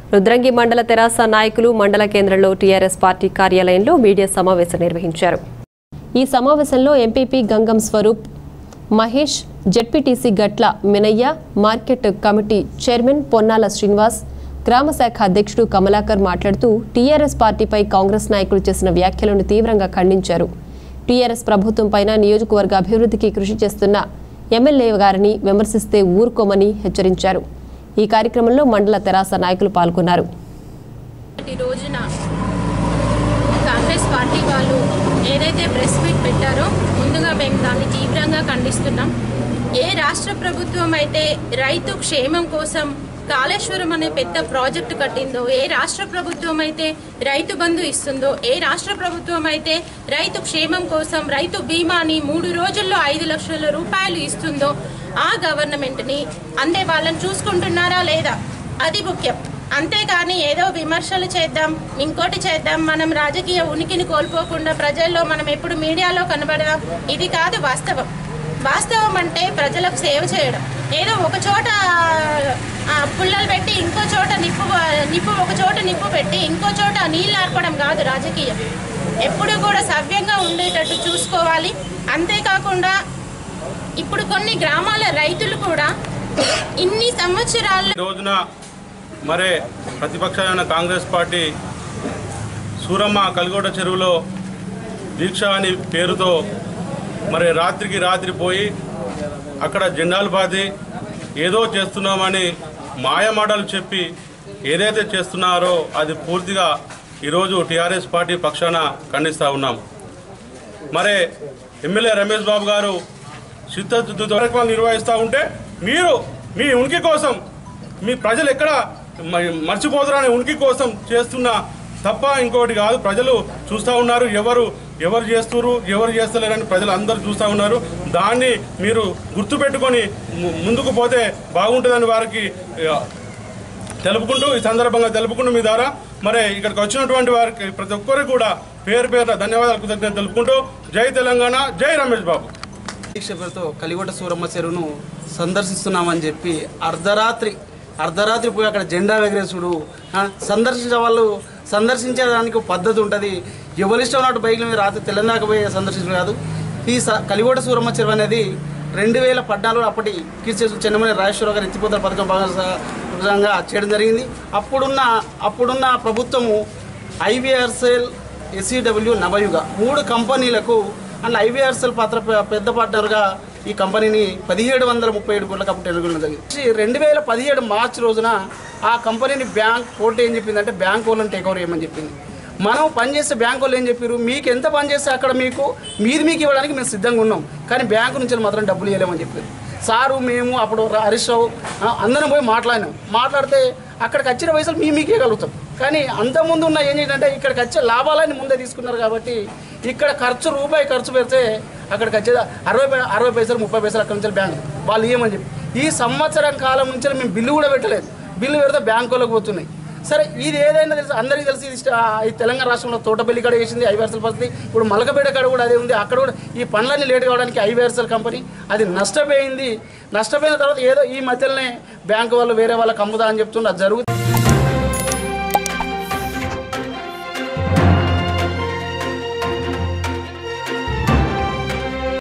రుద్రంగి మండల తెరాస నాయకులు మండల కేంద్రంలో టీఆర్ఎస్ పార్టీ కార్యాలయంలో మీడియా సమావేశం నిర్వహించారు ఈ సమావేశంలో MPP Gangam Swaroop Mahesh ZPTC Gatla Minayya market committee chairman Ponnala Srinivas గ్రామ శాఖ అధ్యక్షుడు కమలాకర్ మాట్లాడుతూ టీఆర్ఎస్ పార్టీపై కాంగ్రెస్ నాయకులు చేసిన వ్యాఖ్యలను తీవ్రంగా ఖండించారు టీఆర్ఎస్ ప్రభుత్వంపైన నియోజకవర్గ అభివృద్ధికి కృషి చేస్తున్న ఎమ్మెల్యే గారిని విమర్శిస్తే ఊరుకోమని హెచ్చరించారు ఈ కార్యక్రమంలో మండల తెరాస నాయకులు పాల్గొన్నారు ఈ రోజున కాంగ్రెస్ పార్టీ వాళ్ళు ఏదైతే ప్రెస్ మీట్ పెట్టారో ముందుగా మేము దాన్ని తీవ్రంగా ఖండిస్తున్నాం ఏ రాష్ట్ర ప్రభుత్వం అయితే రైతు క్షేమం కోసం కాళేశ్వరం అనే పెద్ద ప్రాజెక్టు కట్టిందో ఏ రాష్ట్ర ప్రభుత్వం అయితే రైతు బంధు ఇస్తుందో ఏ రాష్ట్ర ప్రభుత్వం అయితే రైతు క్షేమం కోసం రైతు బీమాని మూడు రోజుల్లో ఐదు లక్షల రూపాయలు ఇస్తుందో ఆ గవర్నమెంట్ని అందే వాళ్ళని చూసుకుంటున్నారా లేదా అది ముఖ్యం అంతేగాని ఏదో విమర్శలు చేద్దాం ఇంకోటి చేద్దాం మనం రాజకీయ ఉనికిని కోల్పోకుండా ప్రజల్లో మనం ఎప్పుడు మీడియాలో కనబడదాం ఇది కాదు వాస్తవం వాస్తవం అంటే ప్రజలకు సేవ చేయడం ఏదో ఒక చోట ఆ, పుల్లలు పెట్టి ఇంకో చోట నిప్పు నిప్పు ఒక చోట నిప్పు పెట్టి ఇంకో చోట నీళ్ళు ఆర్పడం కాదు రాజకీయం ఎప్పుడు కూడా సవ్యంగా ఉండేటట్టు చూసుకోవాలి అంతేకాకుండా ఇప్పుడు కొన్ని గ్రామాల రైతులు కూడా ఇన్ని సంవత్సరాలు ఈ రోజున మరే ప్రతిపక్షమైన కాంగ్రెస్ పార్టీ సూరమ్మ కలిగోట చెరువులో దీక్ష అని పేరుతో మరి రాత్రికి రాత్రి పోయి అక్కడ జెండాలు పాతి ఏదో చేస్తున్నామని మాయమాటలు చెప్పి ఏదైతే చేస్తున్నారో అది పూర్తిగా ఈరోజు టీఆర్ఎస్ పార్టీ పక్షాన ఖండిస్తూ ఉన్నాం మరి ఎమ్మెల్యే రమేష్ బాబు గారు చిత్తశుద్ధి కార్యక్రమాలు నిర్వహిస్తూ ఉంటే మీరు మీ ఉనికి కోసం మీ ప్రజలు ఎక్కడ మ- మర్చిపోతారనే ఉనికి కోసం చేస్తున్న తప్ప ఇంకోటి కాదు ప్రజలు చూస్తూ ఉన్నారు ఎవరు ఎవరు చేస్తున్నారు ఎవరు చేస్తలేరని ప్రజలు అందరూ చూస్తూ ఉన్నారు దాన్ని మీరు గుర్తుపెట్టుకొని ము- ముందుకు పోతే బాగుంటుందని వారికి ఆ, తెలుపుకుంటూ ఈ సందర్భంగా తెలుపుకుంటూ మీ ద్వారా మరి ఇక్కడికి వచ్చినటువంటి వారికి ప్రతి ఒక్కరికి కూడా పేరు పేరున ధన్యవాదాలు కృతజ్ఞతలు తెలుపుకుంటూ జై తెలంగాణ జై రమేష్ బాబు దీక్ష పేరుతో కలిగొట్ట సూరమ్మ చెరువును సందర్శిస్తున్నామని చెప్పి అర్ధరాత్రి అర్ధరాత్రి పోయి అక్కడ జెండా ఎగరేసుడు ఆ, సందర్శించే వాళ్ళు సందర్శించేదానికి ఒక పద్ధతి ఉంటుంది ఎవరిష్టం ఉన్నట్టు బైక్ల మీద రాత్రి తెలంగాణ పోయి సందర్శించడం కాదు ఈ స- కలిగొట్ట సూరమ్మ చెరువు అనేది రెండు వేల పద్నాలుగులో అప్పటి కీర్తి చెన్నమనే రాజేశ్వరరావు గారు ఎత్తిపోతల పథకం భాగంగా చేయడం జరిగింది అప్పుడున్న అప్పుడున్న ప్రభుత్వము ఐవీఆర్సెల్ ఎస్సీడబ్ల్యూ నవయుగ మూడు కంపెనీలకు అండ్ ఐవీఆర్సెల్ పాత్ర పె- పెద్ద పార్ట్నర్గా ఈ కంపెనీని పదిహేడు వందల ముప్పై ఏడు కోట్లకు అప్పుడు ఎన్నుకోవడం జరిగింది రెండు వేల పదిహేడు మార్చి రోజున ఆ కంపెనీని బ్యాంక్ కోర్టు ఏం చెప్పిందంటే బ్యాంక్ వాళ్ళని టేక్ ఓవర్ చేయమని చెప్పింది మనం పనిచేసే బ్యాంకు వాళ్ళు ఏం చెప్పారు మీకు ఎంత పని చేస్తే అక్కడ మీకు మీది మీకు ఇవ్వడానికి మేము సిద్ధంగా ఉన్నాం కానీ బ్యాంకు నుంచి మాత్రం డబ్బులు ఇవ్వలేమని చెప్పారు సారు మేము అప్పుడు ర- హరీష్ రావు ఆ, అందరం పోయి మాట్లాడినాం మాట్లాడితే అక్కడికి వచ్చిన పైసలు మీ మీకే కలుగుతాం కానీ అంతకుముందు ఉన్న ఏం ఏంటంటే ఇక్కడికి వచ్చే లాభాలని ముందే తీసుకున్నారు కాబట్టి ఇక్కడ ఖర్చు రూపాయి ఖర్చు పెడితే అక్కడికి వచ్చేది అరవై పై- అరవై పైసలు ముప్పై పైసలు అక్కడి నుంచి బ్యాంక్ వాళ్ళు ఇవ్వమని చెప్పి ఈ సంవత్సరం కాలం నుంచి మేము బిల్లు కూడా పెట్టలేదు బిల్లు పెడితే బ్యాంకు వాళ్ళకి పోతున్నాయి సరే ఇది ఏదైనా తెలుసు అందరికీ తెలిసి ఇది ఇష్ట- ఈ తెలంగాణ రాష్ట్రంలో తోటపల్లి కాడ వేసింది ఐవేర్సల్ పరిస్థితి ఇప్పుడు మలకపేట కాడ కూడా అదే ఉంది అక్కడ కూడా ఈ పనులన్నీ లేట్ కావడానికి ఐవేర్సల్ కంపెనీ అది నష్టపోయింది నష్టపోయిన తర్వాత ఏదో ఈ మధ్యలోనే బ్యాంకు వాళ్ళు వేరే వాళ్ళకి అమ్ముదా అని చెప్తుండే అది జరుగుతుంది